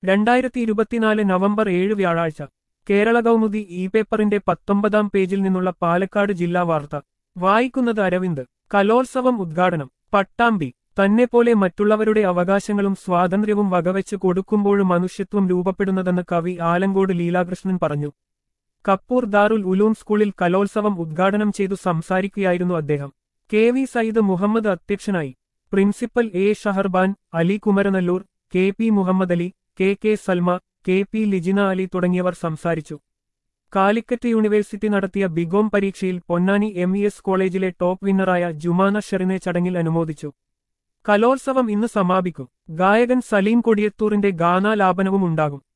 രണ്ടായിരത്തി ഇരുപത്തിനാല് നവംബർ ഏഴ് വ്യാഴാഴ്ച കേരള കൗമുദി ഇ പേപ്പറിന്റെ പത്തൊമ്പതാം പേജിൽ നിന്നുള്ള പാലക്കാട് ജില്ലാ വാർത്ത വായിക്കുന്നത് അരവിന്ദ് കലോത്സവം ഉദ്ഘാടനം പട്ടാമ്പി തന്നെപ്പോലെ മറ്റുള്ളവരുടെ അവകാശങ്ങളും സ്വാതന്ത്ര്യവും വകവെച്ച് കൊടുക്കുമ്പോഴും മനുഷ്യത്വം രൂപപ്പെടുന്നതെന്ന് കവി ആലങ്കോട് ലീലാകൃഷ്ണൻ പറഞ്ഞു കപ്പൂർ ദാറുൽ ഉലൂം സ്കൂളിൽ കലോത്സവം ഉദ്ഘാടനം ചെയ്തു സംസാരിക്കുകയായിരുന്നു അദ്ദേഹം കെ വി സയ്യിദ് മുഹമ്മദ് അധ്യക്ഷനായി principal A Shaharban Ali Kumaranallur K P Muhammad Ali K K Salma K P Lijina Ali തുടങ്ങിയവർ സംസാരിച്ചു കാലിക്കറ്റ് യൂണിവേഴ്സിറ്റി നടത്തിയ ബികോം പരീക്ഷയിൽ പൊന്നാനി എം ഇ എസ് കോളേജിലെ ടോപ്പ് വിന്നറായ ജുമാന ഷെറിനെ ചടങ്ങിൽ അനുമോദിച്ചു കലോത്സവം ഇന്ന് സമാപിക്കും ഗായകൻ സലീം കൊടിയത്തൂറിന്റെ ഗാനാലാപനവും ഉണ്ടാകും